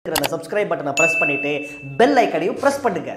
அந்த சப்ஸ்கிரைப் பட்டனை பிரஸ் பண்ணிட்டு பெல் ஐக்கனையும் பிரஸ் பண்ணுங்க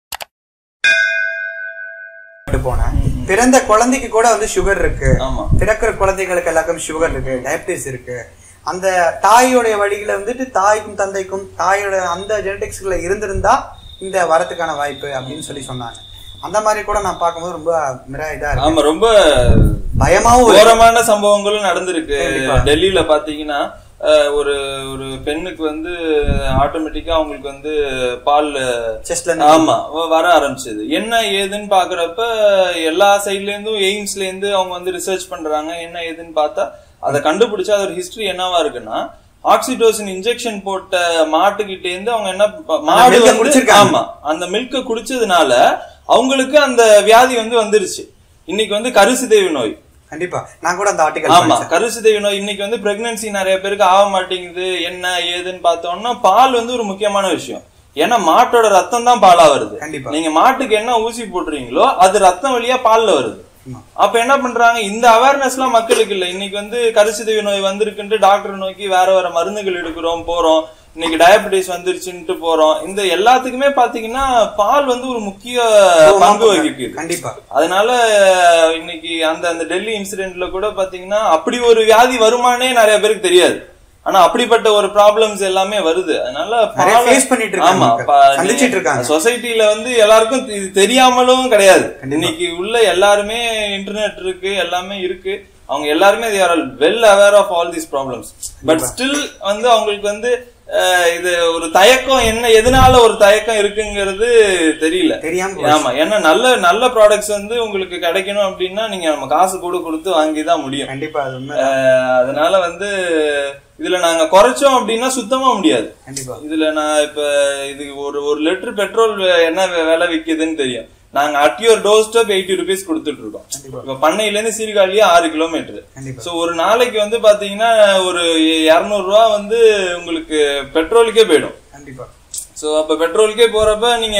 விட்டு போனேன் பிறந்த குழந்தைக்கு கூட வந்து சுகர் இருக்கு ஆமா. பிறக்கிற குழந்தைகளுக்கு எல்லாருக்கும் சுகர் இருக்கு டயபிட்டிஸ் இருக்கு அந்த தாயோடைய வழியில வந்துட்டு தாய்க்கும் தந்தைக்கும் தாயோட அந்த ஜெனடிக்ஸ்ல இருந்திருந்தா இந்த வரத்துக்கான வாய்ப்பு அப்படின்னு சொல்லி சொன்னாங்க அந்த மாதிரி கூட நான் பார்க்கும்போது ரொம்ப மிரா இதா இருக்கு ஆமா ரொம்ப பயமாவும் இருக்கு. கோரமான சம்பவங்களும் நடந்திருக்கு கண்டிப்பா. டெல்லியில பாத்தீங்கன்னா அஹ், ஒரு ஒரு பெண்ணுக்கு வந்து ஆட்டோமேட்டிக்கா அவங்களுக்கு வந்து பால் Chestல இருந்து ஆமா வ- வர ஆரம்பிச்சது என்ன ஏதுன்னு பாக்குறப்ப எல்லா சைட்ல இருந்தும் எய்ம்ஸ்ல இருந்து அவங்க வந்து ரிசர்ச் பண்றாங்க என்ன ஏதுன்னு பார்த்தா அதை கண்டுபிடிச்சா அது ஒரு ஹிஸ்டரி என்னவா இருக்குன்னா ஆக்சிடோசின் இன்ஜெக்ஷன் போட்ட மாட்டுக்கிட்ட இருந்து அவங்க என்ன ப- மாடு milk-அ வந்து குடிச்சிருக்காங்க. ஆமா அந்த மில்க குடிச்சதுனால அவங்களுக்கு அந்த வியாதி வந்து வந்துருச்சு இன்னைக்கு வந்து கருசிதைவு நோய் கண்டிப்பா நான் கூட அந்த ஆர்டிகல் ஆமா கருசிதைவு நோய் இன்னைக்கு வந்து பிரெக்னன்சி நிறைய பேருக்கு ஆக மாட்டேங்குது என்ன ஏதுன்னு பார்த்தோம்னா பால் வந்து ஒரு முக்கியமான விஷயம் ஏன்னா மாட்டோட ரத்தம் தான் பாலா வருது கண்டிப்பா. நீங்க மாட்டுக்கு என்ன ஊசி போடுறீங்களோ அது ரத்தம் வழியா பால்ல வருது ஆமா. அப்ப என்ன பண்றாங்க இந்த அவேர்னஸ் எல்லாம் மக்களுக்கு இல்ல இன்னைக்கு வந்து கருசிதைவு நோய் வந்திருக்குன்ட்டு டாக்டர் நோக்கி வேற வேற மருந்துகள் எடுக்கிறோம் போறோம் இன்னைக்கு டயபிட்டிஸ் வந்துருச்சுன்ட்டு போறோம் இந்த எல்லாத்துக்குமே பாத்தீங்கன்னா பால் வந்து ஒரு முக்கிய பங்கு வகிக்குது கண்டிப்பா அதனால இன்னைக்கு அந்த அந்த டெல்லி இன்சிடென்ட்ல கூட பாத்தீங்கன்னா அப்படி ஒரு வியாதி வருமானே நிறைய பேருக்கு தெரியாது ஆனா அப்படிப்பட்ட ஒரு ப்ராப்ளம்ஸ் எல்லாமே வருது அதனால நிறைய பாலை- face பண்ணிட்டு இருக்காங்க ஆமா மக்கள். சந்திச்சிட்டு இருக்காங்க. சொசைட்டில வந்து எல்லாருக்கும் இது தெரியாமலும் கிடையாது கண்டிப்பா. இன்னைக்கு உள்ள எல்லாருமே இன்டர்நெட் இருக்கு எல்லாமே இருக்கு அவங்க எல்லாருமே well aware of all these problems but still வந்து அவங்களுக்கு வந்து அஹ், இது ஒரு தயக்கம் என்ன எதனால ஒரு தயக்கம் இருக்குங்கிறது தெரியல தெரியாம போச்சு. ஆமா ஏன்னா நல்ல நல்ல ப்ராடக்ட்ஸ் வந்து உங்களுக்கு கிடைக்கணும் அப்படின்னா நீங்க நம்ம காசு கூட கொடுத்து வாங்கி தான் முடியும் கண்டிப்பா அது உண்மை அஹ், அதனால வந்து இதுல நாங்க குறைச்சோம் அப்படின்னா சுத்தமா முடியாது கண்டிப்பா இதுல நான் இப்ப இது ஒரு ஒரு லிட்டர் பெட்ரோல் என்ன வி- விலை விக்குதுன்னு தெரியும் நாங்க at your doorstep eighty rupees கொடுத்துட்டு இருக்கோம் கண்டிப்பா. இப்ப பண்ணையில இருந்து சீர்காழியே ஆறு கிலோமீட்டர் கண்டிப்பா. சோ ஒரு நாளைக்கு வந்து பாத்தீங்கன்னா ஒரு இருநூறு ரூபா வந்து உங்களுக்கு பெட்ரோலுக்கே போயிடும் கண்டிப்பா சோ அப்ப பெட்ரோலுக்கே போறப்ப நீங்க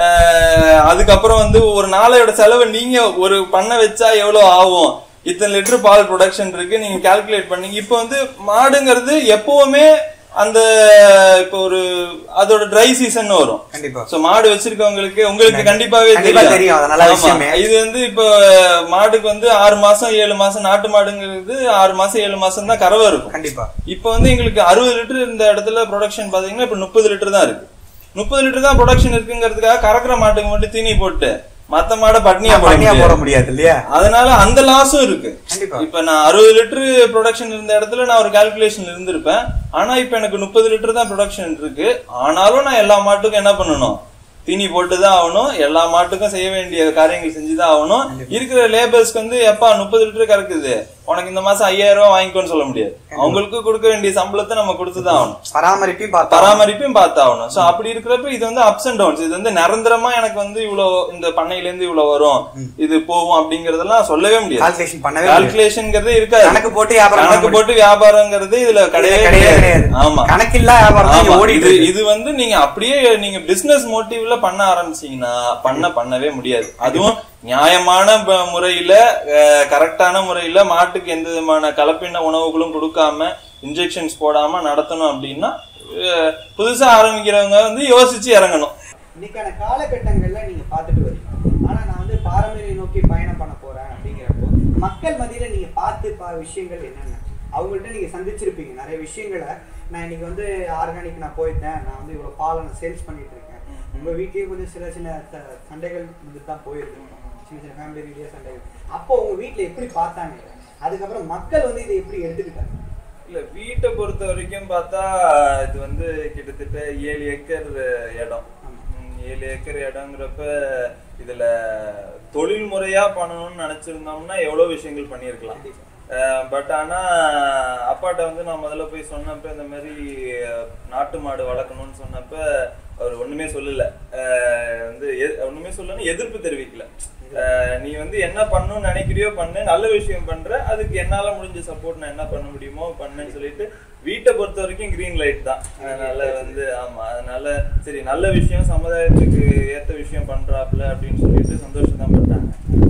அஹ், அதுக்கப்புறம் வந்து ஒரு நாளையோட செலவு நீங்க ஒரு பண்ண வச்சா எவ்வளவு ஆகும் இத்தனை லிட்டர் பால் ப்ரொடக்ஷன் இருக்கு நீங்க கால்குலேட் பண்ணீங்க இப்போ வந்து மாடுங்கிறது எப்பவுமே அந்த இப்போ ஒரு அதோட ட்ரை சீசன் வரும் கண்டிப்பா சோ மாடு வச்சிருக்கவங்களுக்கு உங்களுக்கு கண்டிப்பாவே கண்டிப்பா தெரியும் தெரியும், அது நல்ல ஆமா. விஷயமே. இது வந்து இப்போ மாடுக்கு வந்து ஆறு மாசம் ஏழு மாசம் நாட்டு மாடுங்கிறது ஆறு மாசம் ஏழு மாசம் தான் கறவை இருக்கும் கண்டிப்பா இப்போ வந்து எங்களுக்கு அறுபது லிட்டர் இந்த இடத்துல ப்ரொடக்ஷன் பாத்தீங்கன்னா இப்போ முப்பது லிட்டர் தான் இருக்கு முப்பது லிட்டர் தான் ப்ரொடக்ஷன் இருக்குங்கிறதுக்காக கறக்கிற மாட்டுக்கு மட்டும் தீனி போட்டு மத்த மாடை பட்னியா போட பண்ணியா போட முடியாது. முடியாது இல்லையா அதனால அந்த லாஸும் இருக்கு கண்டிப்பா இப்ப நான் அறுபது லிட்டர் ப்ரொடக்ஷன் இருந்த இடத்துல நான் ஒரு கால்குலேஷன் இருந்திருப்பேன் ஆனா இப்ப எனக்கு முப்பது லிட்டர் தான் ப்ரொடக்ஷன் இருக்கு ஆனாலும் நான் எல்லா மாட்டுக்கும் என்ன பண்ணணும் தீனி போட்டு தான் ஆகணும் எல்லா மாட்டுக்கும் செய்ய வேண்டிய காரியங்கள் செஞ்சுதான் ஆகணும் இருக்கிற லேபர்ஸ்க்கு வந்து எப்பா முப்பது லிட்டர் கறக்குது உனக்கு இந்த மாசம் ஐயாயிரம் ரூபாய் வாங்கிக்கோன்னு சொல்ல முடியாது அவங்களுக்கு கொடுக்க வேண்டிய சம்பளத்தை நம்ம கொடுத்துதான் ஆகணும் பராமரிப்பையும் பார்த்தா பராமரிப்பையும் பார்த்தாகணும் சோ அப்படி இருக்கிறப்ப இது வந்து அப்ஸ் அண்ட் டவுன்ஸ் இது வந்து நிரந்தரமா எனக்கு வந்து இவ்வளவு இந்த பண்ணையில இருந்து இவ்வளவு வரும் இது போகும் அப்படிங்கறதெல்லாம் சொல்லவே முடியாது கால்குலேஷன் பண்ணவே முடியாது. கால்குலேஷன்ங்கிறதே இருக்காது கணக்கு போட்டு வியாபாரம் கணக்கு பண்ண போட்டு வியாபாரங்கிறது இதுல கிடையவே கிடையவே கிடையாது கிடையாது ஆமா கணக்கில்லா வியாபாரம் தான் இங்க ஆமா. ஓடிட்டு இது இருக்கு. இது வந்து நீங்க அப்படியே நீங்க பிசினஸ் மோட்டிவ்ல பண்ண ஆரம்பிச்சீங்கன்னா பண்ண பண்ணவே முடியாது அதுவும் நியாயமான ப- முறையில கரெக்டான முறையில மாட்டுக்கு எந்த விதமான கலப்பின உணவுகளும் கொடுக்காம இன்ஜெக்ஷன்ஸ் போடாம நடத்தணும் அப்படின்னா அஹ், புதுசா ஆரம்பிக்கிறவங்க வந்து யோசிச்சு இறங்கணும் இன்னைக்கான காலகட்டங்கள்ல நீங்க பார்த்துட்டு வரீங்க ஆனா நான் வந்து பாரம்பரிய நோக்கி பயணம் பண்ண போறேன் அப்படிங்கிறப்போ மக்கள் மத்தியில நீங்க பார்த்து பா விஷயங்கள் என்னென்ன அவங்கள்ட்ட நீங்க சந்திச்சிருப்பீங்க நிறைய விஷயங்களை நான் இன்னைக்கு வந்து ஆர்கானிக் நான் போயிட்டேன் நான் வந்து இவ்வளவு பாலை நான் சேல்ஸ் பண்ணிட்டு இருக்கேன் உங்க வீட்லயும் கொஞ்சம் சில சின்ன ச- சண்டைகள் வந்து தான் போயிருக்கும் சின்ன சின்ன ஃபேமிலி ரீதியா சண்டைகள் அப்போ உங்க வீட்ல எப்படி பார்த்தாங்க அதுக்கப்புறம் மக்கள் வந்து இதை எப்படி எடுத்துக்கிட்டாங்க இல்ல வீட்டை பொறுத்த வரைக்கும் பார்த்தா இது வந்து கிட்டத்தட்ட ஏழு ஏக்கர் இடம் ம், ஏழு ஏக்கர் இடங்கிறப்ப இதுல தொழில் முறையா பண்ணணும்னு நினைச்சிருந்தோம்னா எவ்வளவு விஷயங்கள் பண்ணியிருக்கலாம் பட் ஆனா அப்பாட்ட வந்து நான் முதல்ல போய் சொன்னப்ப இந்த மாதிரி அஹ், நாட்டு மாடு வளர்க்கணும்னு சொன்னப்ப அவர் ஒண்ணுமே சொல்லல அஹ், வந்து எ- ஒண்ணுமே சொல்லணும் எதிர்ப்பு தெரிவிக்கல அஹ், நீ வந்து என்ன பண்ணணும்னு நினைக்கிறியோ பண்ணு நல்ல விஷயம் பண்ற அதுக்கு என்னால முடிஞ்ச சப்போர்ட் நான் என்ன பண்ண முடியுமோ பண்ணேன்னு சொல்லிட்டு வீட்டை பொறுத்த வரைக்கும் கிரீன் லைட் தான் அதனால வந்து ஆமா அதனால சரி நல்ல விஷயம் சமுதாயத்துக்கு ஏத்த விஷயம் பண்றாப்ல அப்படின்னு சொல்லிட்டு சந்தோஷம் தான் பட்டாங்க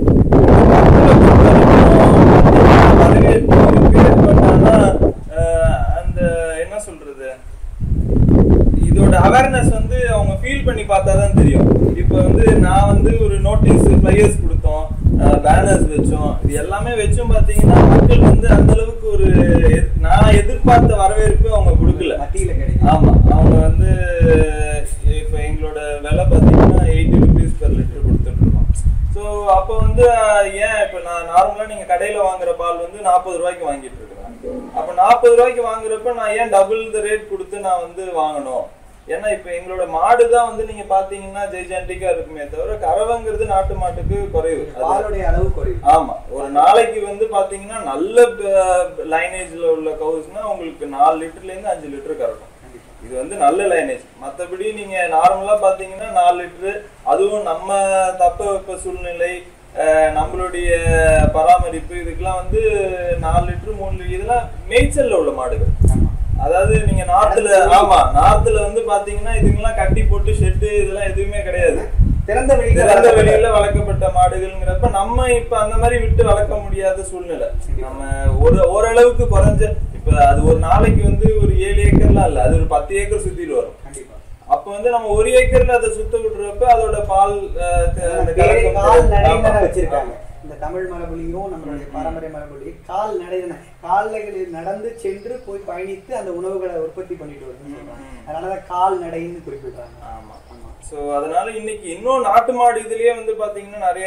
வரவேற்பு இருக்கு பட் ஆனா அஹ், அந்த என்ன சொல்றது இதோட அதோட அவேர்னஸ் வந்து அவங்க ஃபீல் பண்ணி பார்த்தா தான் தெரியும் இப்போ வந்து நான் வந்து ஒரு நோட்டீஸ் ஃபிளையர்ஸ் கொடுத்தோம் பேனர்ஸ் வச்சோம் இது எல்லாமே வச்சும் பார்த்தீங்கன்னா மக்கள் வந்து அந்த அளவுக்கு ஒரு எதிர்- நான் எதிர்பார்த்த வரவேற்பு அவங்க கொடுக்கல மத்தியில கிடைக்கும் ஆமா அவங்க வந்து இப்போ எங்களோட விலை பார்த்தீங்கன்னா எயிட்டி ருபீஸ் பெர் லிட்டர் கொடுத்துட்டு இருக்கோம் ஸோ அப்போ வந்து அஹ், ஏன் இப்போ நான் நார்மலாக நீங்கள் கடையில் வாங்குற பால் வந்து நாற்பது ரூபாய்க்கு வாங்கிட்டு இருக்கிறேன் அப்போ நாற்பது ரூபாய்க்கு வாங்குறப்ப நான் ஏன் டபுள் த ரேட் கொடுத்து நான் வந்து வாங்கணும் ஏன்னா இப்போ எங்களோட மாடு தான் வந்து நீங்க பாத்தீங்கன்னா ஜெய்ஜாண்டிக்கா இருக்குமே தவிர கறவைங்கிறது நாட்டு மாட்டுக்கு குறைவு அது- பாலுடைய அளவு குறையும் ஆமா ஒரு நாளைக்கு வந்து பாத்தீங்கன்னா நல்ல லைனேஜ்ல உள்ள கவுஸ்னா உங்களுக்கு நாலு லிட்டர்ல இருந்து அஞ்சு லிட்டர் கறக்கும் இது வந்து நல்ல லைனேஜ் மத்தபடி நீங்க நார்மலா பாத்தீங்கன்னா நாலு லிட்டர் அதுவும் நம்ம தப்ப வெப்ப சூழ்நிலை அஹ், நம்மளுடைய பராமரிப்பு இதுக்கெல்லாம் வந்து நாலு லிட்டர் மூணு லிட்டர் இதெல்லாம் மேய்ச்சல்ல உள்ள மாடுகள் அதாவது நீங்க நார்த்ல ஆமா நார்த்ல வந்து பாத்தீங்கன்னா இதுக்கெல்லாம் கட்டி போட்டு ஷெட்டு இதெல்லாம் எதுவுமே கிடையாது திறந்த வெளியில திறந்த வளர்க்கப்பட்ட- வெளியில வளர்க்கப்பட்ட மாடுகள்ங்கிறப்ப நம்ம இப்ப அந்த மாதிரி விட்டு வளர்க்க முடியாத சூழ்நிலை நம்ம ஒரு ஓரளவுக்கு குறைஞ்ச இப்ப அது ஒரு நாளைக்கு வந்து ஒரு ஏழு ஏக்கர்லாம் இல்ல அது ஒரு பத்து ஏக்கர் சுத்திட்டு வரும் கண்டிப்பா அப்ப வந்து நம்ம ஒரு ஏக்கர்ல அதை சுத்த விடுறப்ப அதோட பால் அஹ், த- அந்த பேரே கறக்கும் கால் திறன். நடைன்னு ஆமா. வச்சிருக்காங்க இந்த தமிழ் மரபுலையும் நம்மளுடைய பாரம்பரிய மரபுலையும் கால் நடை கால்களில் நடந்து சென்று போய் பயணித்து அந்த உணவுகளை உற்பத்தி பண்ணிட்டு வருதுன்னு சொல்றாங்க அதனாலதான் கால் நடைன்னு குறிப்பிடுறாங்க ஆமா சோ அதனால இன்னைக்கு இன்னும் நாட்டு மாடு இதுலயே வந்து பாத்தீங்கன்னா நிறைய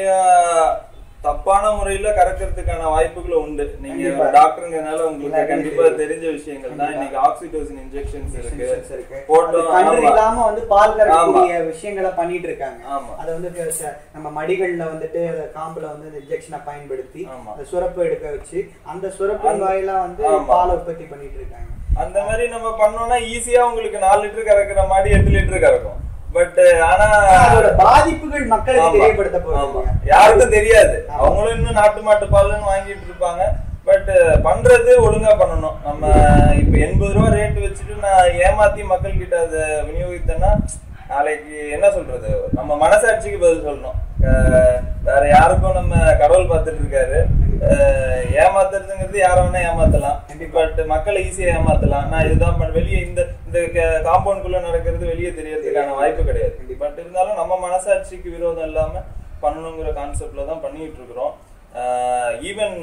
தப்பான முறையில கறக்கிறதுக்கான வாய்ப்புகள் உண்டு நீங்க கண்டிப்பா. டாக்டருங்கனால உங்களுக்கு எல்லாருக்குமே கண்டிப்பா தெரியும். தெரிஞ்ச விஷயங்கள் தான் கண்டிப்பா. இன்னைக்கு ஆக்சிடோசின் இன்ஜெக்ஷன்ஸ் இருக்கு Injections இருக்கு. போட்டோம் அது கன்று ஆமா. இல்லாம வந்து பால் கறக்கக்கூடிய விஷயங்களை பண்ணிட்டு இருக்காங்க ஆமா. அது வந்து க- ச- நம்ம மடிகள்ல வந்துட்டு அந்த காம்புல வந்து இந்த இன்ஜெக்ஷனை பயன்படுத்தி ஆமா. அந்த சுரப்பு எடுக்க வச்சு அந்த சுரப்பு அந்த- வாயிலா வந்து ஆமா. பால் உற்பத்தி பண்ணிட்டு இருக்காங்க அந்த மாதிரி நம்ம பண்ணோம்னா ஈஸியா உங்களுக்கு நாலு லிட்டர் கறக்குற மாதிரி எட்டு லிட்டர் கறக்கும் பட் ஆனா ஆனா அதோட பாதிப்புகள் மக்களுக்கு ஆமா. தெரியப்படுத்த ஆமா. போறாங்க யாருக்கும் தெரியாது ஆமா. அவங்களும் இன்னும் நாட்டு மாட்டு பால்னு வாங்கிட்டு இருப்பாங்க பட் பண்றது ஒழுங்கா பண்ணணும் நம்ம இப்ப எண்பது ரூபா ரேட் வச்சுட்டு நான் ஏமாத்தி மக்கள் கிட்ட அதை விநியோகித்தேன்னா நாளைக்கு என்ன சொல்றது நம்ம மனசாட்சிக்கு பதில் சொல்லணும் அஹ் வேற யாருக்கும் நம்ம கடவுள் பார்த்துட்டு இருக்காரு அஹ் ஏமாத்துறதுங்கிறது யார வேணா ஏமாத்தலாம் பட் மக்களை ஈஸியா ஏமாத்தலாம் நான் இதுதான் பண்ண- வெளியே இந்த இந்த காம்பவுண்ட்குள்ள நடக்கிறது வெளியே தெரியறதுக்கான வாய்ப்பு கிடையாது பட் இருந்தாலும் நம்ம மனசாட்சிக்கு விரோதம் இல்லாம பண்ணணுங்கிற கான்செப்ட்ல தான் பண்ணிட்டு இருக்கிறோம் ஈவன்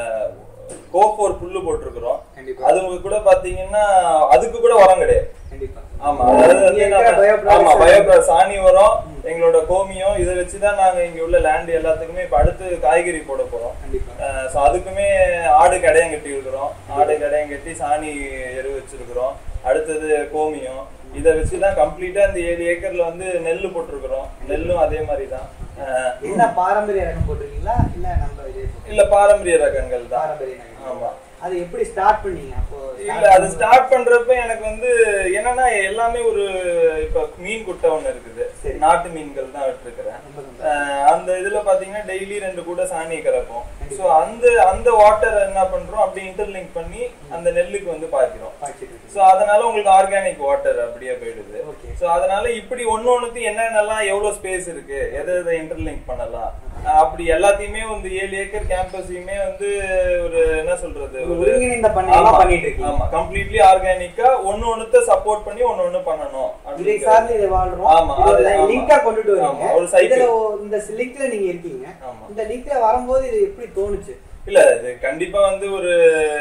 கோஃபோர் புல்லு போட்டிருக்கிறோம் கண்டிப்பா. அது கூட பாத்தீங்கன்னா அதுக்கு கூட உரம் கிடையாது கண்டிப்பா ஆமா அதாவது வந்து இங்க இருக்கிற நம்ம- bioproducts ஆமா பயோப்ராஸ் சாணி உரம் எங்களோட கோமியம் இதை வச்சுதான் நாங்க இங்க உள்ள லேண்ட் எல்லாத்துக்குமே இப்ப அடுத்து காய்கறி போட போறோம் கண்டிப்பா ஸோ அதுக்குமே ஆடு கடையம் கட்டி இருக்கிறோம் ஆடு கடையம் கட்டி சாணி எரு வச்சிருக்கிறோம் அடுத்தது கோமியம் இதை வச்சுதான் கம்ப்ளீட்டா இந்த ஏழு ஏக்கர்ல வந்து நெல் போட்டிருக்கிறோம் நெல்லும் அதே மாதிரி தான் அஹ், என்ன பாரம்பரிய ரகம் போட்டிருக்கீங்களா இல்ல நம்ம இதே போட்டிருக்கீங்களா? இல்ல பாரம்பரிய ரகங்கள் தான் பாரம்பரிய ரகம் ஆமா அது எப்படி ஸ்டார்ட் பண்ணீங்க அப்போ இல்ல அது ஸ்டார்ட் பண்றப்ப எனக்கு வந்து என்னன்னா எல்லாமே ஒரு இப்ப மீன் குட்டை ஒண்ணு இருக்குது சரி. நாட்டு மீன்கள் தான் விட்டுருக்கிறேன் ரொம்ப சந்தோஷம். அஹ் அந்த இதுல பாத்தீங்கன்னா டெய்லி ரெண்டு கூட சாணியை கறப்போம் சோ அந்த அந்த வாட்டர் என்ன பண்றோம் அப்படி இன்டர்லிங்க் பண்ணி அந்த நெல்லுக்கு வந்து பாய்க்கிறோம் பாய்ச்சிட்டு இருக்கீங்க. சோ அதனால உங்களுக்கு ஆர்கானிக் வாட்டர் அப்படியே போயிடுது Okay. சோ அதனால இப்படி ஒண்ணு ஒண்ணுக்கு என்னென்னலாம் எவ்வளவு ஸ்பேஸ் இருக்கு எதை எதை இன்டர்லிங்க் பண்ணலாம் அஹ் அப்படி எல்லாத்தையுமே வந்து ஏழு ஏக்கர் கேம்பஸையுமே வந்து ஒரு என்ன சொல்றது ஒரு ஒரு ஒருங்கிணைந்த பண்ணையமா ஆமா. பண்ணிட்டு இருக்கீங்க ஆமா கம்ப்ளீட்லி ஆர்கானிக்கா ஒண்ணு ஒண்ணுத்த சப்போர்ட் பண்ணி ஒண்ணு ஒண்ணு பண்ணணும் இதை அப்படிங்கிறது. சார்ந்து இதை வாழ்றோம் ஆமா, அது ஆமா. லிங்கா கொண்டுட்டு வரீங்க ஆமா, ஒரு cycle. இதுல ஓ- இந்த லிங்க்ல நீங்க இருக்கீங்க ஆமா. இந்த லிங்க்ல வரும்போது இது எப்படி தோணுச்சு இல்ல இது கண்டிப்பா வந்து ஒரு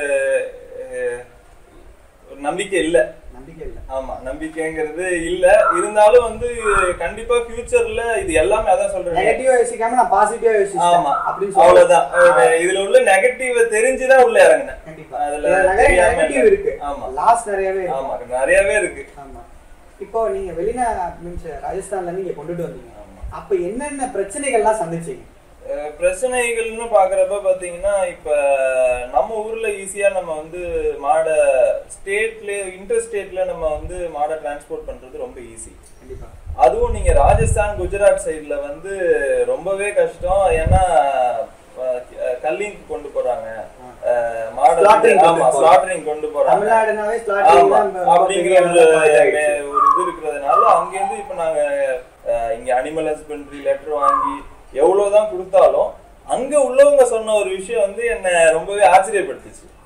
அஹ், ஒரு நம்பிக்கை இல்ல நம்பிக்கை இல்ல ஆமா நம்பிக்கைங்கிறது இல்ல இருந்தாலும் வந்து கண்டிப்பா ஃபியூச்சர்ல இது எல்லாமே அதான் சொல்றேன் நெகட்டிவா யோசிக்காம நான் பாசிட்டிவா ஆமா யோசிச்சேன் அப்படின்னு சொல்லி அவ்வளவுதான் அஹ் இதுல உள்ள நெகட்டிவ் தெரிஞ்சுதான் உள்ள இறங்கினேன் கண்டிப்பா அதுல இதுல நிறைய தெரியாம நெகட்டிவ் இல்ல. இருக்கு ஆமா லாஸ் நிறையவே இருக்கு ஆமா நிறையவே இருக்கு ஆமா இப்போ நீங்க வெளிநா மீன்ஸ் ராஜஸ்தான்ல இருந்து இங்க கொண்டுட்டு வந்தீங்க ஆமா. அப்ப என்னென்ன பிரச்சனைகள்லாம் சந்திச்சீங்க அஹ் பிரச்சனைகள்னு பாக்குறப்ப பாத்தீங்கன்னா இப்ப நம்ம ஊர்ல ஈஸியா நம்ம வந்து மாடை ஸ்டேட்ல இன்டர் ஸ்டேட்ல நம்ம வந்து மாடை டிரான்ஸ்போர்ட் பண்றது ரொம்ப ஈஸி கண்டிப்பா அதுவும் நீங்க ராஜஸ்தான் குஜராத் சைடுல வந்து ரொம்பவே கஷ்டம் ஏன்னா அஹ், கல்லிங் கொண்டு போறாங்க அஹ், மாடை Slaughtering வந்து- கொண்டு ஆமா போறாங்க. ஸ்லாட்டரிங் கொண்டு போறாங்க தமிழ்நாடுனாவே ஸ்லாட்டிங் ஆமா. தான் ரொம்ப அப்படிங்கிற பெரிய ஒரு அளவுல இதாயிடுச்சு. ஒரு இது இருக்கிறதுனால அங்கேருந்து இப்ப நாங்க அஹ், இங்க அனிமல் ஹஸ்பண்ட்ரி லெட்டர் வாங்கி எவ்வளவுதான் கொடுத்தாலும் அங்க உள்ளவங்க சொன்ன ஒரு விஷயம் வந்து என்ன ரொம்பவே ஆச்சரியப்படுத்துச்சு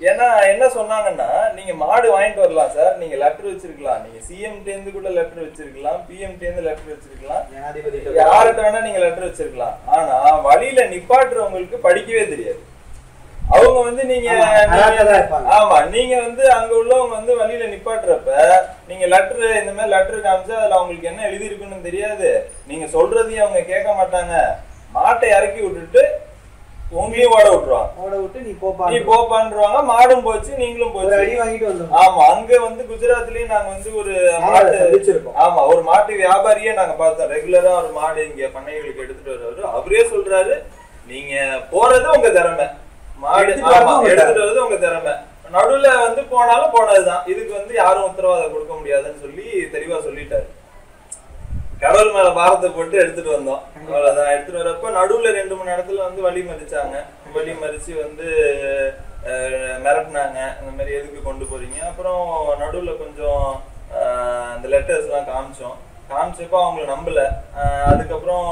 ஏன்னா என்ன சொன்னாங்கன்னா நீங்க மாடு வாங்கிட்டு வரலாம் சார் நீங்க லெட்டர் வச்சிருக்கலாம் நீங்க சிஎம் இருந்து கூட லெட்டர் வச்சிருக்கலாம் பிஎம் இருந்து லெட்டர் வச்சிருக்கலாம் ஜனாதிபதி யார்கிட்ட வேணா நீங்க லெட்டர் வச்சிருக்கலாம் ஆனா வழியில நிப்பாட்டுறவங்களுக்கு படிக்கவே தெரியாது அவங்க வந்து நீங்க ஆமா, அலர்ட்டா தான் நீங்க- இருப்பாங்க. ஆமா நீங்க வந்து அங்க உள்ளவங்க வந்து வழியில நிப்பாட்டுறப்ப நீங்க லெட்டர் இந்த மாதிரி லெட்டர் காமிச்சா அதுல அவங்களுக்கு என்ன எழுதி இருக்குன்னு தெரியாது நீங்க சொல்றதையும் அவங்க கேட்க மாட்டாங்க மாட்டை இறக்கி விட்டுட்டு உங்களையும் ஓட விட்டுருவாங்க ஓட விட்டு நீ போப்பா நீ போப்பான்றுவாங்க மாடும் போச்சு நீங்களும் ஒரு அடி போச்சு வாங்கிட்டு வந்தோம் ஆமா அங்க வந்து குஜராத்லயும் நாங்க வந்து ஒரு ஆமா, மாட்டு சந்திச்சிருக்கோம். ஆமா ஒரு மாட்டு வியாபாரியே நாங்க பார்த்தோம் ரெகுலரா ஒரு மாடு இங்க பண்ணைகளுக்கு எடுத்துட்டு வருவாரு அவரே சொல்றாரு நீங்க போறது உங்க திறமை மாடு எடுத்துட்டு வரது ஆமா உங்க எடுத்துட்டு வரது உங்க திறமை நடுவுல வந்து போனாலும் போனதுதான் இதுக்கு வந்து யாரும் உத்தரவாதம் கொடுக்க முடியாதுன்னு சொல்லி தெளிவா சொல்லிட்டாரு கடவுள் மேல பாரத்தை போட்டு எடுத்துட்டு வந்தோம் அவ்வளவுதான் எடுத்துட்டு வரப்ப நடுவுல ரெண்டு மூணு இடத்துல வந்து வழி மறிச்சாங்க வழி மறிச்சு வந்து அஹ், மிரட்டுனாங்க இந்த மாதிரி எதுக்கு கொண்டு போறீங்க அப்புறம் நடுவுல கொஞ்சம் அஹ், அந்த லெட்டர்ஸ் எல்லாம் காமிச்சோம் காமிச்சப்போ அவங்கள நம்பல அஹ், அதுக்கப்புறம்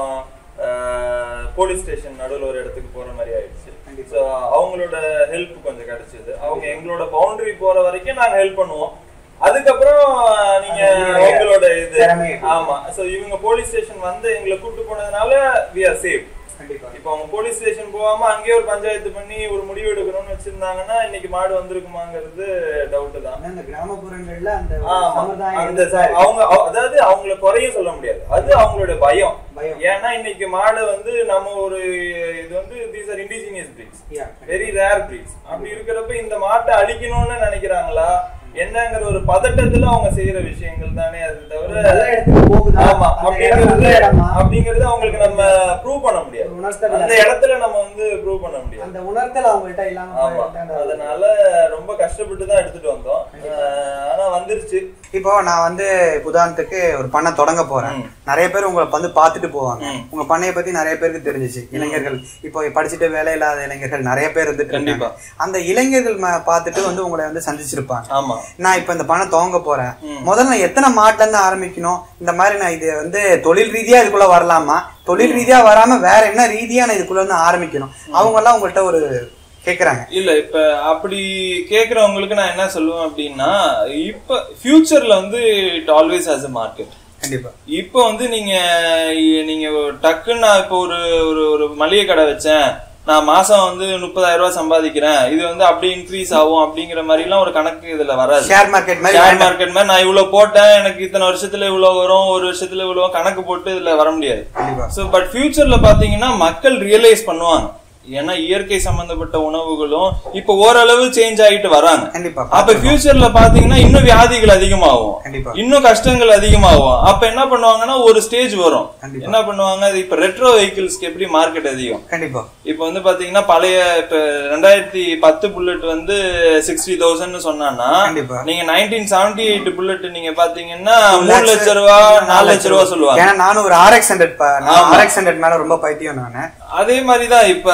போலீஸ் ஸ்டேஷன் நடுவுல ஒரு இடத்துக்கு போற மாதிரி ஆயிடுச்சு ஸோ அவங்களோட ஹெல்ப் கொஞ்சம் கிடைச்சது அவங்க எங்களோட பவுண்டரி போற வரைக்கும் நாங்க ஹெல்ப் பண்ணுவோம் அதுக்கப்புறம் நீங்க உங்களுடைய உங்களோட இது திறமை. ஆமா சோ இவங்க போலீஸ் ஸ்டேஷன் வந்து எங்களை கூட்டு போனதுனால வி ஆர் சேஃப் கண்டிப்பா இப்போ அவங்க போலீஸ் ஸ்டேஷன் போகாம அங்கேயே ஒரு பஞ்சாயத்து பண்ணி ஒரு முடிவு எடுக்கணும்னு வச்சிருந்தாங்கன்னா இன்னைக்கு மாடு வந்திருக்குமாங்கிறது டவுட் தான் ஆனா இந்த கிராமப்புறங்கள்ல அந்த ஒரு ஆமா. சமுதாயம் அந்த இருந்துதான் இருக்கு. அவங்க அவ- அதாவது அவங்கள குறையும் சொல்ல முடியாது அது அவங்களோட பயம் பயம். ஏன்னா இன்னைக்கு மாடு வந்து நம்ம ஒரு இது வந்து these are indigenous breeds Yeah. Very rare breeds அப்படி இருக்கிறப்ப இந்த மாட்டை அழிக்கணும்னு நினைக்கிறாங்களா என்னங்கிற ஒரு பதட்டத்துல அவங்க செய்யற விஷயங்கள் தானே அது தவிர நல்ல இடத்துக்கு போகுதா? ஆமா அந்த இடம் நல்ல அப்படிங்கிறது இடமா? அப்படிங்கிறது அவங்களுக்கு நம்ம ப்ரூவ் பண்ண முடியாது ஒரு உணர்த்தல் அந்த இடத்துல நம்ம வந்து ப்ரூவ் பண்ண முடியாது அந்த உணர்த்தல் அவங்கள்ட்ட இல்லாம ஆமா போயிட்டா அந்த- அதனால ரொம்ப கஷ்டப்பட்டு தான் எடுத்துட்டு வந்தோம் அஹ் ஆனா வந்துருச்சு இப்போ நான் வந்து உதாரணத்துக்கு ஒரு பண்ணை தொடங்க போறேன் ம். நிறைய பேர் உங்களை வந்து பார்த்துட்டு போவாங்க ம். உங்க பண்ணைய பத்தி நிறைய பேருக்கு தெரிஞ்சிச்சு இளைஞர்கள் இப்போ படிச்சுட்டு வேலை இல்லாத இளைஞர்கள் நிறைய பேர் இருந்துட்டு கண்டிப்பா. இருக்காங்க. அந்த இளைஞர்கள் ம- பார்த்துட்டு வந்து உங்களை வந்து சந்திச்சிருப்பாங்க ஆமா நான் இப்ப இந்த பண்ணை துவங்க போறேன் ம். முதல்ல நான் எத்தனை மாட்டுல இருந்து ஆரம்பிக்கணும் இந்த மாதிரி நான் இது வந்து தொழில் ரீதியா இதுக்குள்ள வரலாமா தொழில் ரீதியா வராம வேற என்ன ரீதியா நான் இதுக்குள்ள வந்து ஆரம்பிக்கணும் அவங்க எல்லாம் உங்கள்கிட்ட ஒரு கேக்குறாங்க இல்ல இப்ப அப்படி கேக்குறவங்களுக்கு நான் என்ன சொல்லுவேன் அப்படின்னா இப்ப ஃபியூச்சர்ல வந்து it always has a market கண்டிப்பா இப்போ வந்து நீங்க நீங்க டக்குன்னு நான் இப்போ ஒரு ஒரு ஒரு மளிகை கடை வச்சேன் நான் மாசம் வந்து முப்பதாயிரம் ரூபாய் சம்பாதிக்கிறேன் இது வந்து அப்படி இன்க்ரீஸ் ஆகும் அப்படிங்கிற மாதிரி எல்லாம் ஒரு கணக்கு இதுல வராது ஷேர் மார்க்கெட் மாதிரி ஷேர் வேண்டாம். மார்க்கெட் மாதிரி நான் இவ்வளவு போட்டேன் எனக்கு இத்தனை வருஷத்துல இவ்வளவு வரும் ஒரு வருஷத்துல இவ்வளவு கணக்கு போட்டு இதுல வர முடியாது கண்டிப்பா சோ பட் ஃபியூச்சர்ல பாத்தீங்கன்னா மக்கள் ரியலைஸ் பண்ணுவாங்க ஏன்னா இயற்கை சம்பந்தப்பட்ட உணவுகளும் இப்ப ஓரளவு சேஞ்ச் ஆகிட்டு வராங்க கண்டிப்பா அப்ப ஃபியூச்சர்ல பாத்தீங்கன்னா இன்னும் வியாதிகள் அதிகமாகும் கண்டிப்பா இன்னும் கஷ்டங்கள் அதிகமாகும் அப்ப என்ன பண்ணுவாங்கன்னா ஒரு ஸ்டேஜ் வரும் கண்டிப்பா. என்ன பண்ணுவாங்க இது இப்ப ரெட்ரோ வெஹிக்கிள்ஸ்க்கு எப்படி மார்க்கெட் அதிகம் கண்டிப்பா இப்ப வந்து பாத்தீங்கன்னா பழைய இப்ப ரெண்டாயிரத்தி பத்து புல்லட் வந்து சிக்ஸ்டி தௌசண்ட் சொன்னான்னா கண்டிப்பா. நீங்க நைன்டீன் செவன்டி எயிட் புல்லட் நீங்க பாத்தீங்கன்னா Two மூணு lakhs, லட்ச ரூபா நாலு லட்ச ரூபா சொல்லுவாங்க ஏன்னா நானும் ஒரு ஆர்எக்ஸ் ஹண்ட்ரட் ஆமா. ஆர்எக்ஸ் ஹண்ட்ரட் மேல ரொம்ப பைத்தியம் நானு அதே மாதிரிதான் இப்ப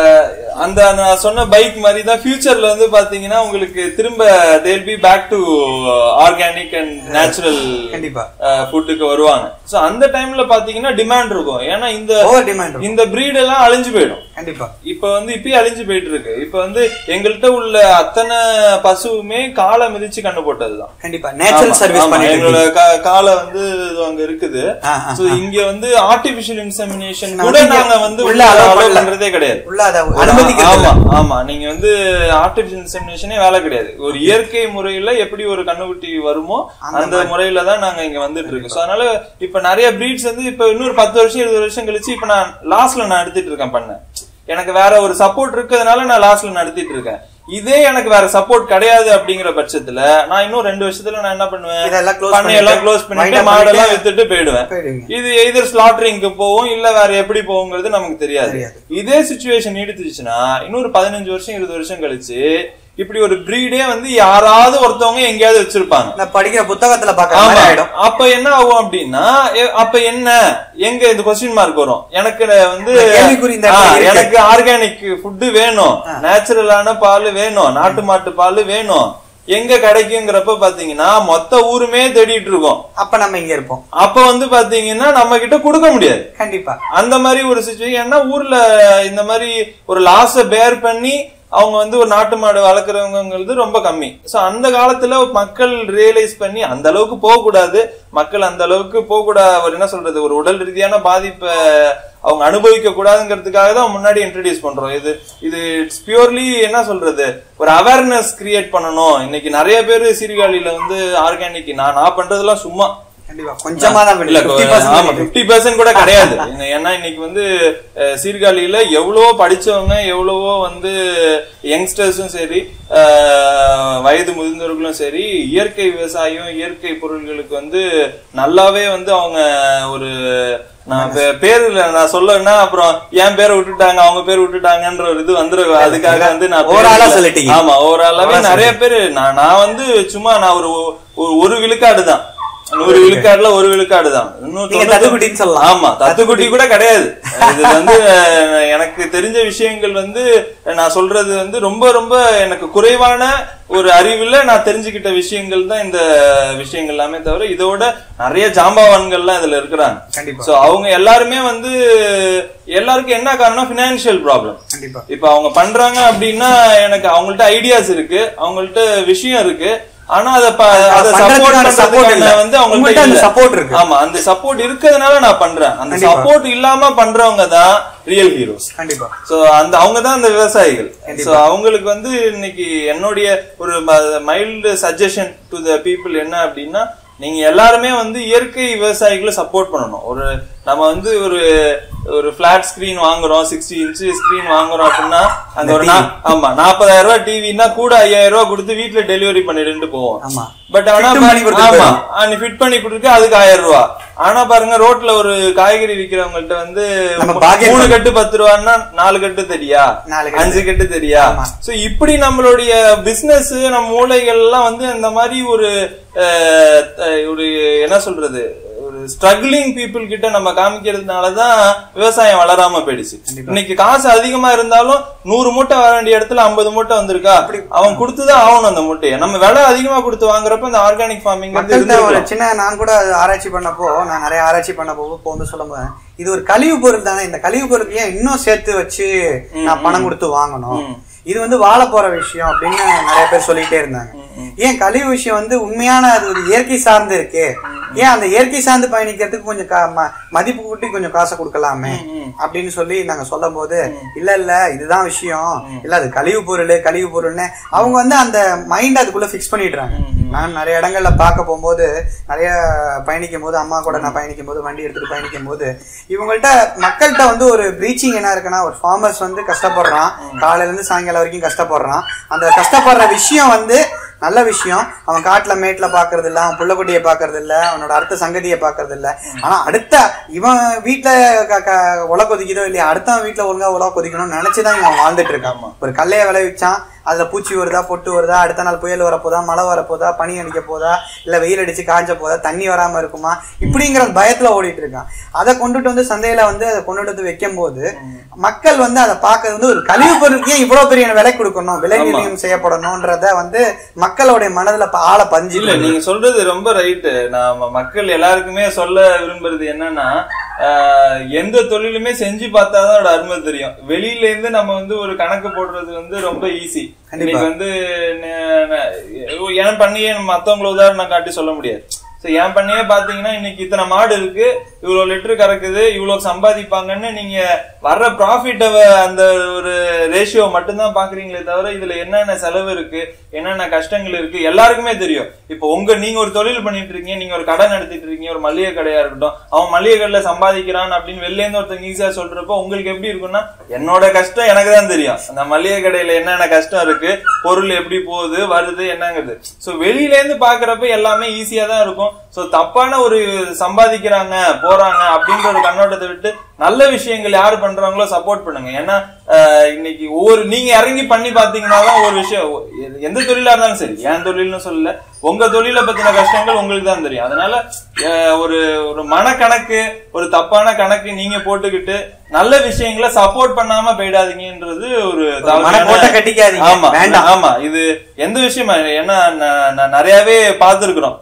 அந்த நான் சொன்ன பைக் மாதிரி தான் ஃபியூச்சர்ல வந்து பாத்தீங்கன்னா உங்களுக்கு திரும்ப they'll be back to organic and natural கண்டிப்பா ஃபுட்டுக்கு வருவாங்க சோ அந்த டைம்ல பாத்தீங்கன்னா டிமாண்ட் இருக்கும் ஏன்னா இந்த ஓவர் டிமாண்ட் இந்த breed எல்லாம் அழிஞ்சு போயிடும் கண்டிப்பா இப்ப வந்து இப்பயே அழிஞ்சு போயிட்டு இருக்கு இப்ப வந்து எங்கள்கிட்ட உள்ள அத்தனை பசுவுமே காலை மிதிச்சு கண்ணு போட்டதுதான் கண்டிப்பா நேச்சுரல் ஆமா, சர்வீஸ் ஆமா. பண்ணிட்டு எங்களோட இருக்கீங்க. கா- காலை வந்து இது அங்க இருக்குது ஆ, ஆ, சோ இங்க வந்து ஆர்டிபிஷியல் இன்செமினேஷன் நான் கூட வந்து நாங்க வந்து உள்ள உள்ள allow allow பண்ணல. பண்றதே கிடையாது உள்ள அதை அனுமதிக்கிறது ஆமா இல்ல. ஆமா நீங்க வந்து ஆர்டிபிஷியல் இன்செமினேஷனே வேலை கிடையாது ஒரு இயற்கை முறையில எப்படி ஒரு கண்ணுக்குட்டி வருமோ அந்த முறையில தான் நாங்க இங்க வந்துட்டு இருக்கோம் சோ அதனால இப்ப நிறைய பிரீட்ஸ் வந்து இப்ப இன்னொரு பத்து வருஷம் இருபது வருஷம் கழிச்சு இப்ப நான் லாஸ்ட்ல நான் எடுத்துட்டு இருக்கேன் பண்ண எனக்கு வேற ஒரு சப்போர்ட் இருக்கிறதுனால நான் லாஸ்ட்ல நடத்திட்டு இருக்கேன் இதே எனக்கு வேற சப்போர்ட் கிடையாது அப்படிங்கிற பட்சத்துல நான் இன்னும் ரெண்டு வருஷத்துல நான் என்ன பண்ணுவேன் இதெல்லாம் close பண்ணையெல்லாம் பண்ணிட்டு, க்ளோஸ் பண்ணிட்டு wind up மாடெல்லாம் பண்ணிட்டு வித்துட்டு போயிடுவேன் போயிடுவீங்க. இது எய்தர் ஸ்லாட்டரிங்க்கு போகும் இல்ல வேற எப்படி போகுங்கிறது நமக்கு தெரியாது தெரியாது. இதே சுச்சுவேஷன் நீடித்துச்சுன்னா இன்னொரு பதினஞ்சு வருஷம் இருபது வருஷம் கழிச்சு இப்படி ஒரு பிரீடே வந்து யாராவது ஒருத்தவங்க எங்கேயாவது வச்சிருப்பாங்க நான் படிக்கிற புத்தகத்துல பாக்குற மாதிரி ஆமா ஆயிடும் அப்ப என்ன ஆகும் அப்படின்னா எ- அப்ப என்ன எங்க இந்த கொஸ்டின் மார்க் வரும் எனக்கு வந்து இந்த கேள்விக்குறி இந்த ஆ, இடத்துல இருக்கு. எனக்கு ஆர்கானிக் ஃபுட் வேணும் நேச்சுரலான பால் வேணும் நாட்டு மாட்டு பால் வேணும் எங்க கிடைக்குங்கிறப்ப பாத்தீங்கன்னா மொத்த ஊருமே தேடிட்டு இருக்கோம் அப்ப நம்ம இங்க இருப்போம் அப்ப வந்து பாத்தீங்கன்னா நம்ம கிட்ட கொடுக்க முடியாது கண்டிப்பா அந்த மாதிரி ஒரு சுச்சுவேஷன் ஏன்னா ஊர்ல இந்த மாதிரி ஒரு லாஸ பேர் பண்ணி அவங்க வந்து ஒரு நாட்டு மாடு வளர்க்குறவங்கிறது ரொம்ப கம்மி சோ அந்த காலத்துல மக்கள் ரியலைஸ் பண்ணி அந்த அளவுக்கு போக கூடாது மக்கள் அந்த அளவுக்கு போக கூடாது ஒரு என்ன சொல்றது ஒரு உடல் ரீதியான பாதிப்பை அவங்க அனுபவிக்க கூடாதுங்கிறதுக்காக தான் முன்னாடி இன்ட்ரடியூஸ் பண்றோம் இது இது இட்ஸ் பியூர்லி என்ன சொல்றது ஒரு அவேர்னஸ் கிரியேட் பண்ணணும் இன்னைக்கு நிறைய பேர் சீர்காழியில வந்து ஆர்கானிக் நான் நான் பண்றதெல்லாம் சும்மா கண்டிப்பா கொஞ்சமா தான் இல்ல, ஃபிஃப்டி பர்சன்ட் ஆமா பிப்டி பர்சன்ட் கூட கிடையாது இன்ன- ஏன்னா இன்னைக்கு வந்து அஹ், சீர்காழியில எவ்வளவோ படிச்சவங்க எவ்வளவோ வந்து யங்ஸ்டர்ஸும் சரி அஹ், வயது முதிர்ந்தவர்களும் சரி இயற்கை விவசாயம் இயற்கை பொருள்களுக்கு வந்து நல்லாவே வந்து அவங்க ஒரு நான் பே- பேருல நான் சொல்லணும்னா அப்புறம் என் பேரை விட்டுட்டாங்க அவங்க பேர் விட்டுட்டாங்கன்ற ஒரு இது வந்துரும் அதுக்காக வந்து நான் பேர் Overall ஆ இல்ல. சொல்லிட்டீங்க. ஆமா ஓவராலாவே நிறைய பேரு நான் நான் வந்து சும்மா நான் ஒரு ஒரு- ஒரு விழுக்காடு தான் நூறு விழுக்காடுல ஒரு விழுக்காடு தான் இன்னும் நீங்க தொண்ணூத்தி- தத்துக்குட்டின்னு சொல்லலாம். ஆமா தத்துக்குட்டி கூட கிடையாது இது வந்து அஹ், எனக்கு தெரிஞ்ச விஷயங்கள் வந்து நான் சொல்றது வந்து ரொம்ப ரொம்ப எனக்கு குறைவான ஒரு அறிவுல நான் தெரிஞ்சுக்கிட்ட விஷயங்கள் தான் இந்த விஷயங்கள் எல்லாமே தவிர இதோட நிறைய ஜாம்பவான்கள்லாம் இதுல இருக்கிறாங்க கண்டிப்பா. சோ அவங்க எல்லாருமே வந்து எல்லாருக்கும் என்ன காரணம் பினான்சியல் ப்ராப்ளம் கண்டிப்பா இப்ப அவங்க பண்றாங்க அப்படின்னா எனக்கு அவங்கள்ட்ட ஐடியாஸ் இருக்கு அவங்கள்ட்ட விஷயம் இருக்கு ஆனா அத ப- அத பண்றதுக்கான சப்போர்ட் support இல்ல. பண்றதுக்கான வந்து உங்கள்ட்ட அவங்கள்ட்ட அந்த இல்ல. support இருக்கு. ஆமா அந்த சப்போர்ட் இருக்கிறதுனால நான் பண்றேன் அந்த கண்டிப்பா. சப்போர்ட் இல்லாம பண்றவங்க தான் ரியல் ஹீரோஸ் கண்டிப்பா சோ அந்த அவங்க தான் அந்த விவசாயிகள் சோ அவங்களுக்கு வந்து இன்னைக்கு என்னுடைய ஒரு mild suggestion to the people என்ன அப்படின்னா நீங்க எல்லாருமே வந்து இயற்கை விவசாயிகளை சப்போர்ட் பண்ணணும் ஒரு நம்ம வந்து ஒரு ஒரு பிளாட் ஸ்கிரீன் வாங்குறோம் சிக்ஸ்டி இன்ச் ஸ்கிரீன் வாங்குறோம் அப்படின்னா அந்த ஒரு நா- ஆமா நாற்பதாயிரம் ரூபாய் டிவினா கூட ஐயாயிரம் ரூபாய் கொடுத்து வீட்டுல டெலிவரி பண்ணிட்டு போவோம் ஆமா. பட் ஆனா Fit பண்ணி கொடுத்துட்டு ஆமா நீ ஃபிட் பண்ணி கொடுத்துருக்கு அதுக்கு ஆயிரம் ரூபாய் ஆனா பாருங்க ரோட்ல ஒரு காய்கறி விக்கிறவங்கள்ட்ட வந்து நம்ம bargain மூணு கட்டு பத்து ரூபான்னா நாலு கட்டு தெரியா நாலு கட்டு. அஞ்சு கட்டு தெரியா ஆமா. சோ இப்படி நம்மளுடைய பிசினஸ் நம்ம மூளைகள் எல்லாம் வந்து அந்த மாதிரி ஒரு அஹ், அஹ், ஒரு என்ன சொல்றது ஒரு ஸ்ட்ரகிளிங் பீப்புள் கிட்ட நம்ம காமிக்கிறதுனாலதான் விவசாயம் வளராம போயிடுச்சு இன்னைக்கு காசு அதிகமா இருந்தாலும் நூறு மூட்டை வர வேண்டிய இடத்துல ஐம்பது மூட்டை வந்திருக்கா அவன் கொடுத்துதான் ஆகணும் அந்த மூட்டையை நம்ம விலை அதிகமா கொடுத்து வாங்குறப்ப இந்த ஆர்கானிக் ஃபார்மிங் வந்து மக்கள்கிட்ட ஒரு இருந்திருக்கலாம். சின்ன நான் கூட அது ஆராய்ச்சி பண்ணப்போ நான் நிறைய ஆராய்ச்சி பண்ண போது போகும்போது சொல்லும்போது இது ஒரு கழிவு பொருள் தானே இந்த கழிவு பொருளுக்கு ஏன் இன்னும் சேர்த்து வச்சு நான் பணம் கொடுத்து வாங்கணும் இது வந்து வாழ போற விஷயம் அப்படின்னு நிறைய பேர் சொல்லிட்டே இருந்தாங்க ஏன் கழிவு விஷயம் வந்து உண்மையான அது ஒரு இயற்கை சார்ந்து இருக்கு ஏன் அந்த இயற்கை சார்ந்து பயணிக்கிறதுக்கு கொஞ்சம் கா- ம- மதிப்பு கூட்டி கொஞ்சம் காசை கொடுக்கலாமே அப்படின்னு சொல்லி நாங்க சொல்லும் போது இல்ல இல்ல இதுதான் விஷயம் இல்ல அது கழிவு பொருள் கழிவு பொருள்னு அவங்க வந்து அந்த மைண்ட் அதுக்குள்ள ஃபிக்ஸ் பண்ணிடுறாங்க நான் நிறைய இடங்கள்ல பார்க்க போகும்போது நிறைய பயணிக்கும் போது அம்மா கூட நான் பயணிக்கும் போது வண்டி எடுத்துட்டு பயணிக்கும் போது இவங்கள்ட்ட மக்கள்கிட்ட வந்து ஒரு ப்ரீச்சிங் என்ன இருக்குன்னா ஒரு ஃபார்மர்ஸ் வந்து கஷ்டப்படுறான் காலையில இருந்து சாயங்காலம் வரைக்கும் கஷ்டப்படுறான் அந்த கஷ்டப்படுற விஷயம் வந்து நல்ல விஷயம் அவன் காட்டுல மேட்ல பாக்குறது இல்ல அவன் புள்ளக்குட்டியை பாக்குறது இல்ல அவனோட அடுத்த சங்கதியை பாக்குறது இல்ல ஆனா அடுத்த இவன் வீட்டுல க- க- உல கொதிக்குதோ இல்லையா அடுத்தவன் வீட்டுல ஒழுங்கா உலக கொதிக்கணும்னு நினைச்சுதான் இவன் வாழ்ந்துட்டு இருக்கான் ஒரு கல்லைய விளைவிச்சான் அதுல பூச்சி வருதா பொட்டு வருதா அடுத்த நாள் புயல் வரப்போதா மழை வரப்போதா பனி அடிக்க போதா இல்ல வெயில் அடிச்சு காஞ்ச போதா தண்ணி வராம இருக்குமா இப்படிங்கிற பயத்துல ஓடிட்டு இருக்கான் அதை கொண்டுட்டு வந்து சந்தையில வந்து அதை கொண்டுட்டு வந்து வைக்கும் போது மக்கள் வந்து அதை பார்க்கறது வந்து ஒரு கழிவு பொருளுக்கு ஏன் இவ்வளவு பெரிய விலை கொடுக்கணும் விலை நிர்ணயம் செய்யப்படணும்ன்றத வந்து மக்களுடைய மனதுல ப- ஆழ பஞ்சு இல்ல நீங்க சொல்றது ரொம்ப ரைட்டு நாம மக்கள் எல்லாருக்குமே சொல்ல விரும்புறது என்னன்னா ஆஹ், எந்த தொழிலுமே செஞ்சு பார்த்தாதான் அதோட அருமை தெரியும் வெளியில இருந்து நம்ம வந்து ஒரு கணக்கு போடுறது வந்து ரொம்ப ஈஸி இன்னைக்கு வந்து ந- ந- என் பண்ணியே மத்தவங்கள உதாரணம் காட்டி சொல்ல முடியாது சோ என் பண்ணியே பாத்தீங்கன்னா இன்னைக்கு இத்தனை மாடு இருக்கு இவ்வளவு லிட்டர் கறக்குது இவ்வளவு சம்பாதிப்பாங்கன்னு நீங்க வர்ற ப்ராஃபிட் அந்த ஒரு ரேஷியோ மட்டும்தான் பாக்குறீங்களே தவிர இதுல என்னென்ன செலவு இருக்கு என்னென்ன கஷ்டங்கள் இருக்கு எல்லாருக்குமே தெரியும் இப்போ உங்க நீங்க ஒரு தொழில் பண்ணிட்டு இருக்கீங்க நீங்க ஒரு கடை நடத்திட்டு இருக்கீங்க ஒரு மளிகை கடையா இருக்கட்டும் அவன் மளிகை கடையில சம்பாதிக்கிறான் அப்படின்னு வெளில இருந்து ஒருத்தங்க ஈஸியா சொல்றப்போ உங்களுக்கு எப்படி இருக்கும்னா என்னோட கஷ்டம் எனக்கு தான் தெரியும் அந்த மளிகை கடையில என்னென்ன கஷ்டம் இருக்கு பொருள் எப்படி போகுது வருது என்னங்கிறது சோ வெளியில இருந்து பாக்குறப்ப எல்லாமே ஈஸியா தான் இருக்கும் சோ தப்பான ஒரு சம்பாதிக்கிறாங்க போறாங்க அப்படின்ற ஒரு கண்ணோட்டத்தை விட்டு நல்ல விஷயங்கள் யாரு பண்றாங்களோ சப்போர்ட் பண்ணுங்க ஏன்னா ஆஹ், இன்னைக்கு ஒவ்வொரு நீங்க இறங்கி பண்ணி பாத்தீங்கன்னா தான் ஒரு விஷயம் எ- எந்த தொழிலா இருந்தாலும் சரி என் தொழில்னு சொல்லல உங்க தொழிலை பத்தின கஷ்டங்கள் உங்களுக்கு தான் தெரியும் அதனால ஆஹ், ஒரு ஒரு மனக்கணக்கு ஒரு தப்பான கணக்கு நீங்க போட்டுக்கிட்டு நல்ல விஷயங்களை சப்போர்ட் பண்ணாம போயிடாதீங்கன்றது ஒரு தவறான- மனக்கோட்டை கட்டிக்காதீங்க. ஆமா வேண்டாம். ஆமா இது எந்த விஷயமா ஏன்னா நான் நான் நிறையவே பார்த்துருக்குறோம்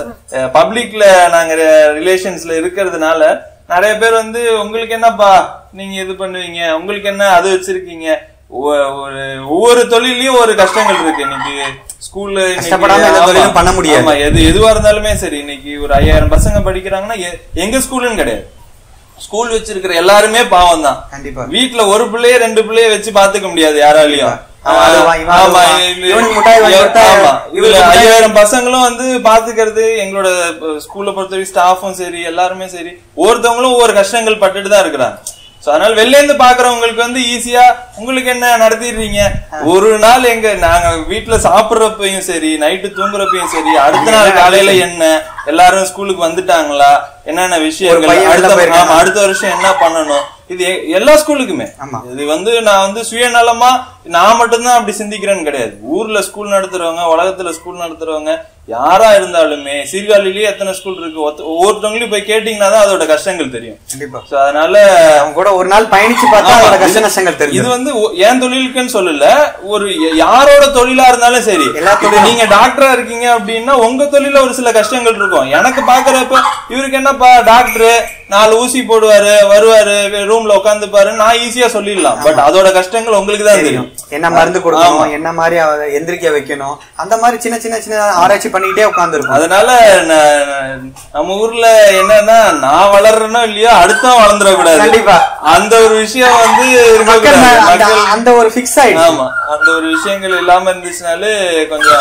பப்ளிக்ல நாங்க ரிலேஷன்ஸ்ல இருக்கிறதுனால நிறைய பேர் வந்து உங்களுக்கு என்னப்பா நீங்க இது பண்ணுவீங்க உங்களுக்கு என்ன அது வச்சிருக்கீங்க ஒ- ஒரு ஒவ்வொரு தொழிலையும் ஒரு கஷ்டங்கள் இருக்கு இன்னைக்கு ஸ்கூல்ல கஷ்டப்படாம எந்த தொழிலும் பண்ண முடியாது. எது எதுவா இருந்தாலுமே சரி இன்னைக்கு ஒரு ஐயாயிரம் பசங்க படிக்கிறாங்கன்னா எ- எங்க ஸ்கூலுன்னு கிடையாது ஸ்கூல் வச்சிருக்கிற எல்லாருமே பாவம் தான் கண்டிப்பா வீட்ல ஒரு பிள்ளைய ரெண்டு பிள்ளைய வச்சு பாத்துக்க முடியாது யாராலையும் அவன் அழுவான், இவன் ஆமா, அழுவான். இது- இவனுக்கு முட்டாய் வாங்கி கொடுத்தா ஆமா. இவனுக்கு இதுல முட்டாய் ஐயாயிரம் பசங்களும் வந்து பாத்துக்கிறது எங்களோட ஸ்கூல்ல பொறுத்தவரைக்கும் ஸ்டாஃபும் சரி எல்லாருமே சரி ஒவ்வொருத்தவங்களும் ஒவ்வொரு கஷ்டங்கள் பட்டுட்டு தான் இருக்கிறாங்க சோ அதனால வெளில இருந்து பாக்குறவங்களுக்கு வந்து ஈஸியா உங்களுக்கு என்ன நடத்திடுறீங்க ஒரு நாள் எங்க நாங்க வீட்டுல சாப்பிடுறப்பையும் சரி நைட்டு தூங்குறப்பையும் சரி அடுத்த நாள் காலையில என்ன எல்லாரும் ஸ்கூலுக்கு வந்துட்டாங்களா என்னென்ன ஒரு விஷயங்கள் பையன் வெளில அடுத்த போயிருக்கானா? ஆமா, அடுத்த வருஷம் என்ன பண்ணணும் இது எ- எல்லா ஸ்கூலுக்குமே ஆமா. இது வந்து நான் வந்து சுயநலமா நான் மட்டும்தான் அப்படி சிந்திக்கிறேன்னு கிடையாது ஊர்ல ஸ்கூல் நடத்துறவங்க உலகத்துல ஸ்கூல் நடத்துறவங்க யாரா இருந்தாலுமே சீர்காழிலேயே எத்தனை ஸ்கூல் இருக்கு ஒத்த- ஒவ்வொருத்தவங்களையும் போய் கேட்டீங்கன்னா தான் அதோட கஷ்டங்கள் தெரியும் கண்டிப்பா சோ அதனால அவங்க கூட ஒரு நாள் பயணிச்சு பார்த்தா ஆமா, அதோட இது- கஷ்ட நஷ்டங்கள் இது தெரியும் வந்து ஒ- என் தொழிலுக்குன்னு சொல்லல ஒரு ய- யாரோட தொழிலா இருந்தாலும் சரி எல்லா இப்ப நீங்க டாக்டரா இருக்கீங்க அப்படின்னா உங்க தொழில ஒரு சில கஷ்டங்கள் இருக்கும் எனக்கு பாக்குறப்ப இவருக்கு என்னப்பா டாக்டர் நாலு ஊசி போடுவாரு வருவாரு ரூம்ல உட்காந்துப்பாரு நான் ஈஸியா சொல்லிடலாம் பட் அதோட கஷ்டங்கள் உங்களுக்கு தான் தெரியும் என்ன மருந்து கொடுக்கணும் என்ன மாதிரி அவ எந்திரிக்க வைக்கணும் அந்த மாதிரி சின்ன சின்ன சின்ன ஆராய்ச்சி பண்ணிக்கிட்டே உட்கார்ந்துருக்கும் அதனால ந- நம்ம ஊர்ல என்னன்னா நான் வளர்றேனோ இல்லையோ அடுத்தவன் வளர்ந்துடக்கூடாது கண்டிப்பா. அந்த ஒரு விஷயம் வந்து மக்கள் இருக்கக்கூடாது. மேல அந்த- மக்கள் அந்த ஒரு பிக்ஸ் ஆயிடுச்சு ஆமா அந்த ஒரு விஷயங்கள் இல்லாம இருந்துச்சுனாலே கொஞ்சம்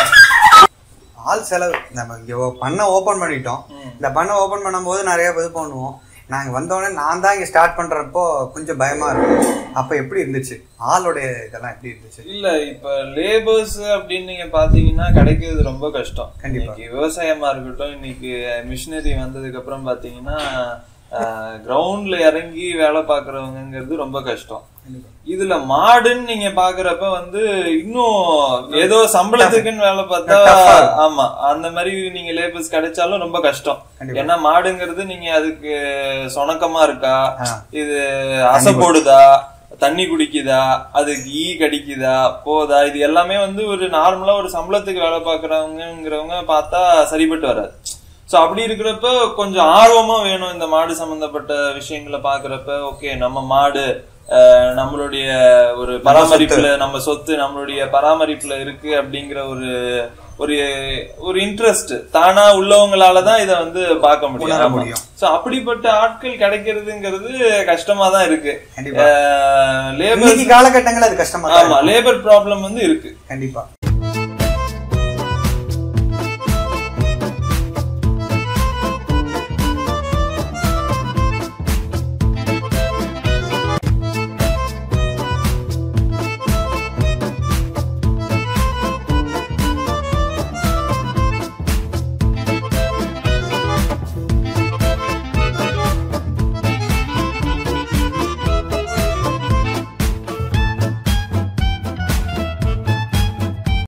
ஆள் செலவு நம்ம இங்க ஓ- பண்ண ஓபன் பண்ணிட்டோம் இந்த பண்ண ஓபன் பண்ணும்போது நிறைய இது பண்ணுவோம் நாங்க வந்தோடனே நான் தான் இங்க ஸ்டார்ட் பண்றப்போ கொஞ்சம் பயமா இருக்கும் அப்ப எப்படி இருந்துச்சு ஆளோடைய இதெல்லாம் எப்படி இருந்துச்சு இல்ல இப்ப லேபர்ஸ் அப்படின்னு நீங்க பாத்தீங்கன்னா கிடைக்கிறது ரொம்ப கஷ்டம் கண்டிப்பா. இன்னைக்கு விவசாயமா இருக்கட்டும் இன்னைக்கு மிஷினரி வந்ததுக்கு அப்புறம் பாத்தீங்கன்னா கிரவுண்ட்ல இறங்கி வேலை பாக்குறவங்கிறது ரொம்ப கஷ்டம் இதுல மாடுன்னு நீங்க பாக்குறப்ப வந்து இன்னும் ஏதோ சம்பளத்துக்குன்னு வேலை பார்த்தா Tough ஆ இருக்கும். ஆமா அந்த மாதிரி நீங்க லேபர்ஸ் கிடைச்சாலும் ரொம்ப கஷ்டம் கண்டிப்பா. ஏன்னா மாடுங்கிறது நீங்க அதுக்கு சொணக்கமா இருக்கா ஆ. இது அசை போடுதா தண்ணி குடிக்குதா அதுக்கு ஈ கடிக்குதா போதா இது எல்லாமே வந்து ஒரு நார்மலா ஒரு சம்பளத்துக்கு வேலை பாக்குறவங்கிறவங்க பார்த்தா சரிப்பட்டு வராது சோ அப்படி இருக்கிறப்ப கொஞ்சம் ஆர்வமா வேணும் இந்த மாடு சம்பந்தப்பட்ட விஷயங்களை பாக்குறப்ப ஓகே நம்ம மாடு அஹ், நம்மளுடைய ஒரு பராமரிப்புல நம்ம சொத்து நம்மளுடைய பராமரிப்புல இருக்கு அப்படிங்கிற ஒரு ஒரு ஒரு இன்ட்ரெஸ்ட் தானா உள்ளவங்களால தான் இதை வந்து பார்க்க முடியும் உணர ஆமா. முடியும். சோ அப்படிப்பட்ட ஆட்கள் கிடைக்கிறதுங்கிறது கஷ்டமா தான் இருக்கு கண்டிப்பா லேபர் இன்னைக்கு காலகட்டங்கள் அது கஷ்டமா தான் ஆமா லேபர் ப்ராப்ளம் வந்து இருக்கு கண்டிப்பா